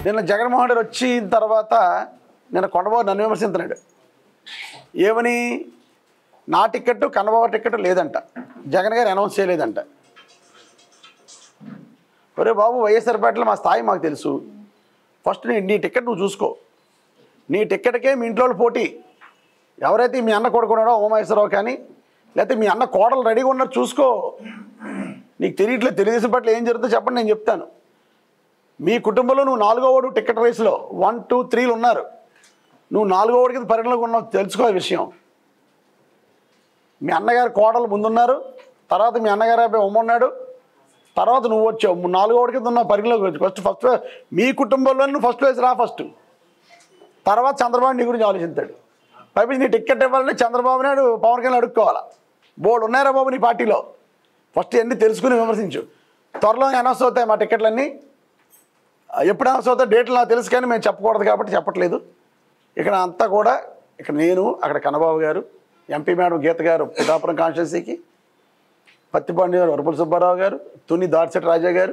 నిన్న జగన్మోహన్ రెడ్డి వచ్చిన తర్వాత నిన్న కొండబాబు నన్ను విమర్శించినాడు ఏమని నా టికెట్ కన్నబాబు టికెట్ లేదంట జగన్ గారు అనౌన్స్ చేయలేదంట ఒరే బాబు వైఎస్ఆర్పేటలో మా స్థాయి మాకు తెలుసు ఫస్ట్ నీ నీ టికెట్ నువ్వు చూసుకో నీ టికెట్కే మీ ఇంట్లో వాళ్ళు పోటీ ఎవరైతే మీ అన్న కొడుకున్నాడో ఓమేశ్వరరావు కానీ లేకపోతే మీ అన్న కోడలు రెడీగా ఉన్నారు చూసుకో నీకు తెలియట్లేదు తెలుగుదేశం పట్ల ఏం జరుగుతుందో చెప్పండి నేను చెప్తాను మీ కుటుంబంలో నువ్వు నాలుగో వాడు టికెట్ రేసులో వన్ టూ త్రీలు ఉన్నారు నువ్వు నాలుగో వాడి కింద పరిగణలోకి ఉన్నావు తెలుసుకో ఆ విషయం మీ అన్నగారు కోడలు ముందున్నారు తర్వాత మీ అన్నగారు అబ్బాయి ఉమ్మ ఉన్నాడు తర్వాత నువ్వు వచ్చావు ము- నాలుగో వాడి కింద ఉన్నావు పరిగణలోకి వచ్చి ఫస్ట్ ఫస్ట్ మీ కుటుంబంలో నువ్వు ఫస్ట్ ప్లేస్ రా ఫస్ట్ తర్వాత చంద్రబాబు నీ గురించి ఆలోచిస్తాడు పైపు నీ టికెట్ ఇవ్వాలంటే చంద్రబాబు నాయుడు పవన్ కళ్యాణ్ అడుక్కోవాలా బోర్డు ఉన్నారా బాబు నీ పార్టీలో ఫస్ట్ అన్ని తెలుసుకుని విమర్శించు త్వరలో అనౌన్స్ అవుతాయి మా టికెట్లన్నీ ఆ, ఎప్పుడు అనౌన్స్ అవుతాయి డేట్లు నాకు తెలుసు కానీ మేము చెప్పకూడదు కాబట్టి చెప్పట్లేదు ఇక్కడ అంతా కూడా ఇక్కడ నేను అక్కడ కన్నబాబు గారు ఎంపీ మేడం గీత గారు పిఠాపురం కాన్స్టిట్యున్సీకి పత్తిపాండి గారు వరపుల సుబ్బారావు గారు తుని దాడిశెట్టి రాజా గారు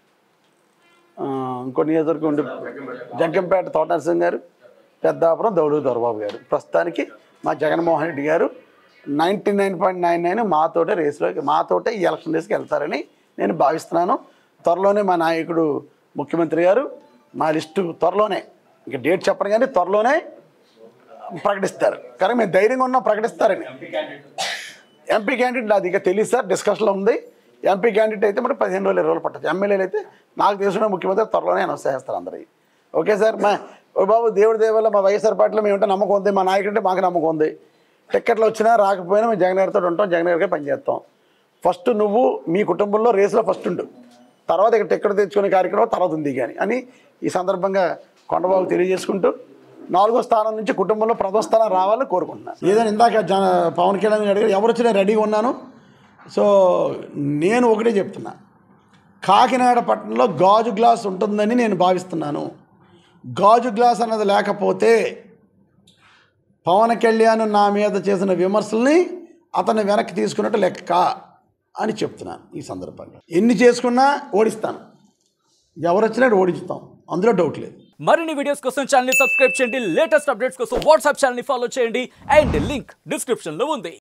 ఆ, ఇంకో నియోజకవర్గం ఉండి జంకంపేట తోట నరసింహ గారు పెద్దాపురం దౌడు దొరబాబు గారు ప్రస్తుతానికి మా జగన్మోహన్ రెడ్డి గారు ninety nine point nine nine మాతోటే రేసులోకి మాతోటే ఈ ఎలక్షన్ రేస్కి వెళ్తారని నేను భావిస్తున్నాను త్వరలోనే మా నాయకుడు ముఖ్యమంత్రి గారు మా లిస్టు త్వరలోనే ఇంకా డేట్ చెప్పను కానీ త్వరలోనే ప్రకటిస్తారు కానీ మేము ధైర్యంగా ఉన్నాం ప్రకటిస్తారని ఎంపీ క్యాండిడేట్ నాది ఇక తెలియదు సార్ డిస్కషన్లో ఉంది ఎంపీ క్యాండిడేట్ అయితే మరి పదిహేను రోజులు ఇరవై రోజులు పట్టచ్చు ఎమ్మెల్యేలు అయితే నాకు తెలిసిన ముఖ్యమంత్రి త్వరలోనే అనౌన్స్ చేస్తారు అందరికి ఓకే సార్ మా ఓ బాబు దేవుడి దేవల్ల మా వైఎస్ఆర్ పార్టీలో మేముంటే నమ్మకం ఉంది మా నాయకుడు అంటే మాకు నమ్మకం ఉంది టిక్కెట్లు వచ్చినా రాకపోయినా మేము జగన్ గారితో ఉంటాం జగన్ గారికే పనిచేస్తాం ఫస్ట్ నువ్వు మీ కుటుంబంలో రేసులో ఫస్ట్ ఉండు తర్వాత ఇక్కడ టిక్కెట్ తెచ్చుకునే కార్యక్రమం తర్వాత ఉంది కానీ అని ఈ సందర్భంగా కొండబాబు తెలియజేసుకుంటూ నాలుగో స్థానం నుంచి కుటుంబంలో ప్రథమ స్థానం రావాలని కోరుకుంటున్నాను ఏదైనా ఇందాక జన పవన్ కళ్యాణ్ గారు అడిగారు ఎవరు వచ్చినా రెడీగా ఉన్నాను సో నేను ఒకటే చెప్తున్నా కాకినాడ పట్టణంలో గాజు గ్లాస్ ఉంటుందని నేను భావిస్తున్నాను గాజు గ్లాస్ అన్నది లేకపోతే పవన్ కళ్యాణ్ నా మీద చేసిన విమర్శల్ని అతన్ని వెనక్కి తీసుకున్నట్టు లెక్క అని చెప్తున్నాను ఈ సందర్భంగా ఎన్ని చేసుకున్నా ఓడిస్తాను ఎవరు వచ్చినా ఓడిస్తాం అందులో డౌట్ లేదు మరిన్ని వీడియోస్ కోసం ఛానల్ సబ్స్క్రైబ్ చేయండి లేటెస్ట్ అప్డేట్స్ కోసం వాట్సాప్ ఛానల్ ఫాలో చేయండి అండ్ లింక్ డిస్క్రిప్షన్ లో ఉంది